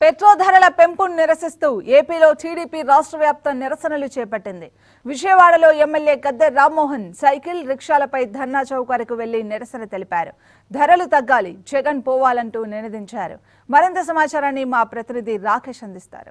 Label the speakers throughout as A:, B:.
A: petrol ధరల పెంపును నిరసిస్తూ ఏపీలో టీడీపీ రాష్ట్ర వ్యాప్త నిరసనలు చేపట్టింది విజయవాడలో ఎమ్మెల్యే గద్దె రామ్మోహన్ సైకిల్ రిక్షాలపై ధర్నా చౌక్ వరకు వెళ్లి నిరసన తెలిపారు ధరలు తగ్గాలి జగన్ పోవాలంటూ నినదించారు మరింత సమాచారాన్ని మా ప్రతినిధి రాకేష్ అందిస్తారు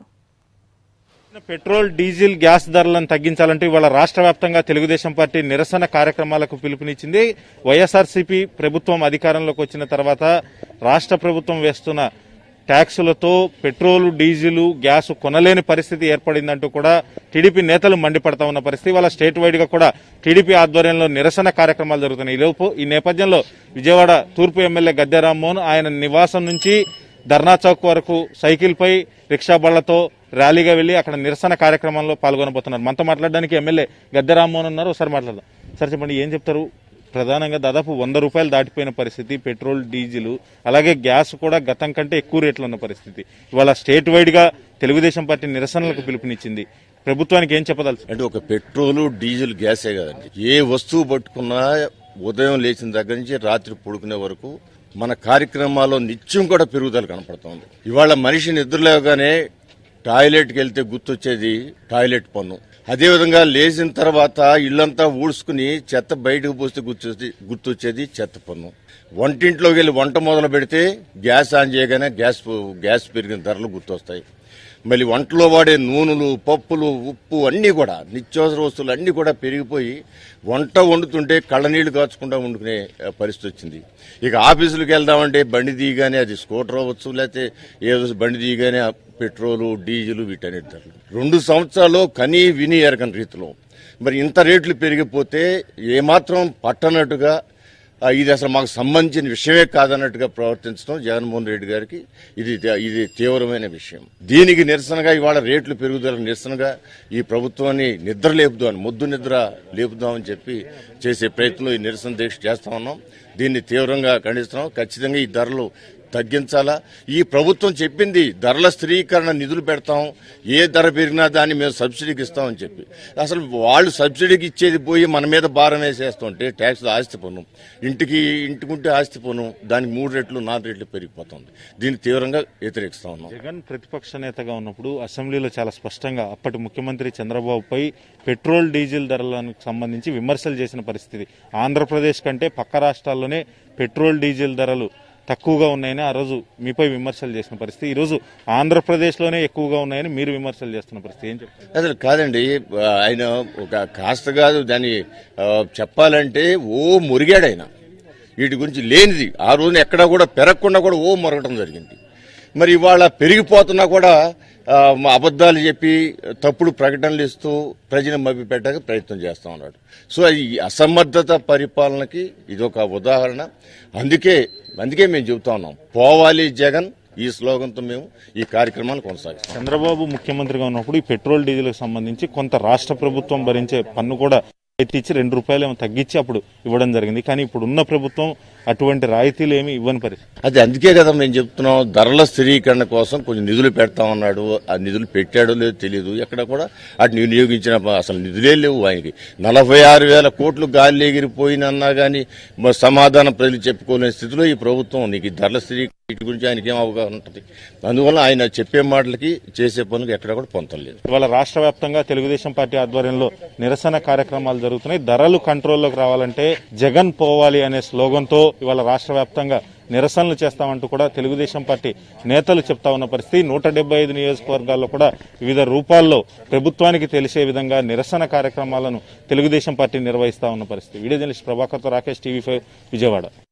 B: పెట్రోల్ డీజిల్ గ్యాస్ ధరలను తగ్గించాలంటూ ఇవాళ రాష్ట్ర వ్యాప్తంగా తెలుగుదేశం పార్టీ నిరసన కార్యక్రమాలకు పిలుపునిచ్చింది వైఎస్ఆర్సీపీ ప్రభుత్వం అధికారంలోకి వచ్చిన తర్వాత రాష్ట్ర ప్రభుత్వం వేస్తున్న ట్యాక్సులతో పెట్రోల్ డీజిల్ గ్యాస్ కొనలేని పరిస్థితి ఏర్పడిందంటూ కూడా టీడీపీ నేతలు మండిపడతా ఉన్న పరిస్థితి వాళ్ళ స్టేట్ వైడ్ గా కూడా టీడీపీ ఆధ్వర్యంలో నిరసన కార్యక్రమాలు జరుగుతున్నాయి ఈలోపు ఈ నేపథ్యంలో విజయవాడ తూర్పు ఎమ్మెల్యే గద్దె రామ్మోహన్ ఆయన నివాసం నుంచి ధర్నా చౌక్ వరకు సైకిల్ పై రిక్షా బళ్లతో ర్యాలీగా వెళ్లి అక్కడ నిరసన కార్యక్రమంలో పాల్గొనబోతున్నారు మనతో మాట్లాడడానికి ఎమ్మెల్యే గద్దె రామ్మోహన్ ఉన్నారు ఒకసారి మాట్లాడదాం సార్ చెప్పండి ఏం చెప్తారు ప్రధానంగా దాదాపు వంద రూపాయలు దాటిపోయిన పరిస్థితి పెట్రోల్ డీజిల్ అలాగే గ్యాస్ కూడా గతం కంటే ఎక్కువ రేట్లు ఉన్న పరిస్థితి ఇవాళ స్టేట్ వైడ్ గా తెలుగుదేశం పార్టీ నిరసనలకు పిలుపునిచ్చింది ప్రభుత్వానికి ఏం చెప్పదలుచు
C: అంటే ఒక పెట్రోల్ డీజిల్ గ్యాసే కదండి ఏ వస్తువు పట్టుకున్నా ఉదయం లేచిన దగ్గర నుంచి రాత్రి పడుకునే వరకు మన కార్యక్రమాల్లో నిత్యం కూడా పెరుగుదల కనపడుతోంది ఇవాళ మనిషి నిద్రలేవగానే టాయిలెట్కి వెళ్తే గుర్తొచ్చేది టాయిలెట్ పన్ను అదేవిధంగా లేచిన తర్వాత ఇల్లంతా ఊడ్చుకుని చెత్త బయటకు పోస్తే గుర్తొచ్చేది గుర్తొచ్చేది చెత్త పన్ను వంటింట్లోకి వెళ్ళి వంట మొదలు పెడితే గ్యాస్ ఆన్ చేయగానే గ్యాస్ గ్యాస్ పెరిగిన ధరలు గుర్తొస్తాయి మళ్ళీ వంటలో వాడే నూనెలు పప్పులు ఉప్పు అన్నీ కూడా నిత్యావసర వస్తువులు అన్నీ కూడా పెరిగిపోయి వంట వండుతుంటే కళ్ళనీళ్లు కాచుకుంటా వండుకునే ఆ, పరిస్థితి వచ్చింది ఇక ఆఫీసులకు వెళ్దామంటే బండి దిగానే అది స్కూటర్ అవ్వచ్చు లేకపోతే ఏదో బండి దిగానే ఆ పెట్రోలు డీజిల్ వీటన్నిటి ధరలు రెండు సంవత్సరాలు కనీ విని ఎరగని రీతిలో మరి ఇంత రేట్లు పెరిగిపోతే ఏమాత్రం పట్టనట్టుగా ఆ, ఇది అసలు మాకు సంబంధించిన విషయమే కాదన్నట్టుగా ప్రవర్తించడం జగన్మోహన్ రెడ్డి గారికి ఇది ఇది తీవ్రమైన విషయం దీనికి నిరసనగా ఇవాళ రేట్లు పెరుగుదల నిరసనగా ఈ ప్రభుత్వాన్ని నిద్ర లేపుదామని ముద్దు నిద్ర లేపుదామని చెప్పి చేసే ప్రయత్నం ఈ నిరసన దీక్ష చేస్తా ఉన్నాం దీన్ని తీవ్రంగా ఖండిస్తున్నాం ఖచ్చితంగా ఈ ధరలు తగ్గించాలా ఈ ప్రభుత్వం చెప్పింది ధరల స్థిరీకరణ నిధులు పెడతాం ఏ ధర పెరిగినా దాన్ని మేము సబ్సిడీకి ఇస్తామని చెప్పి అసలు వాళ్ళు సబ్సిడీకి ఇచ్చేది పోయి మన మీద భారం వేసేస్తుంటే ట్యాక్స్ ఆస్తి పన్ను ఇంటికి ఇంటికుంటే ఆస్తి పన్ను దానికి మూడు రెట్లు నాలుగు రెట్లు పెరిగిపోతుంది దీన్ని తీవ్రంగా వ్యతిరేకిస్తా ఉన్నాం
B: జగన్ ప్రతిపక్ష నేతగా ఉన్నప్పుడు అసెంబ్లీలో చాలా స్పష్టంగా అప్పటి ముఖ్యమంత్రి చంద్రబాబుపై పెట్రోల్ డీజిల్ ధరలకు సంబంధించి విమర్శలు చేసిన పరిస్థితి ఆంధ్రప్రదేశ్ కంటే పక్క రాష్ట్రాల్లోనే పెట్రోల్ డీజిల్ ధరలు తక్కువగా ఉన్నాయని ఆ రోజు మీపై విమర్శలు చేసిన పరిస్థితి ఈ రోజు ఆంధ్రప్రదేశ్లోనే ఎక్కువగా ఉన్నాయని మీరు విమర్శలు చేస్తున్న పరిస్థితి ఏం చెప్తారు
C: అసలు కాదండి ఆ, ఆయన ఒక కాస్త కాదు దాన్ని ఆ, చెప్పాలంటే ఓ మురిగాడు ఆయన వీటి గురించి లేనిది ఆ రోజున ఎక్కడా కూడా పెరగకుండా కూడా ఓ మొరగటం జరిగింది మరి ఇవాళ పెరిగిపోతున్నా కూడా ఆ, మా అబద్ధాలు చెప్పి తప్పుడు ప్రకటనలు ఇస్తూ ప్రజలు మభ్యపెట్టడానికి ప్రయత్నం చేస్తా ఉన్నాడు సో ఈ అసమర్థత పరిపాలనకి ఇదొక ఉదాహరణ అందుకే అందుకే మేము చెబుతా ఉన్నాం పోవాలి జగన్ ఈ స్లోగన్తో మేము ఈ కార్యక్రమాన్ని కొనసాగిస్తాం
B: చంద్రబాబు ముఖ్యమంత్రిగా ఉన్నప్పుడు ఈ పెట్రోల్ డీజిల్కి సంబంధించి కొంత రాష్ట్ర ప్రభుత్వం భరించే పన్ను కూడా రాయితీ ఇచ్చి రెండు రూపాయలు ఏమో తగ్గించి అప్పుడు ఇవ్వడం జరిగింది కానీ ఇప్పుడు ఉన్న ప్రభుత్వం అటువంటి రాయితీలు ఏమి ఇవ్వని పరిస్థితి
C: అది అందుకే కదా మేము చెప్తున్నాం ధరల స్థిరీకరణ కోసం కొంచెం నిధులు పెడతామన్నాడు ఆ నిధులు పెట్టాడో లేదో తెలియదు ఎక్కడ కూడా అటు వినియోగించిన అసలు నిధులే లేవు ఆయనకి నలభై ఆరు వేల కోట్లు గాలి ఎగిరిపోయినన్నా కానీ సమాధానం ప్రజలు చెప్పుకోలేని స్థితిలో ఈ ప్రభుత్వం నీకు ఈ ధరల స్థిరీకరణ వీటి గురించి ఆయనకి ఏం అవగాహన ఉంటుంది అందువల్ల ఆయన చెప్పే మాటలకి చేసే పనులకు ఎక్కడ కూడా పొంతం లేదు
B: ఇవాళ రాష్ట్ర వ్యాప్తంగా తెలుగుదేశం పార్టీ ఆధ్వర్యంలో నిరసన కార్యక్రమాలు జరుగుతున్నాయి ధరలు కంట్రోల్లోకి రావాలంటే జగన్ పోవాలి అనే స్లోగన్తో ఇవాళ రాష్ట్ర వ్యాప్తంగా నిరసనలు చేస్తామంటూ కూడా తెలుగుదేశం పార్టీ నేతలు చెప్తా ఉన్న పరిస్థితి నూట డెబ్బై ఐదు నియోజకవర్గాల్లో కూడా వివిధ రూపాల్లో ప్రభుత్వానికి తెలిసే విధంగా నిరసన కార్యక్రమాలను తెలుగుదేశం పార్టీ నిర్వహిస్తా ఉన్న పరిస్థితి వీడియో జర్నలిస్ట్ ప్రభాకర్తో రాకేష్ టీవీ ఫైవ్ విజయవాడ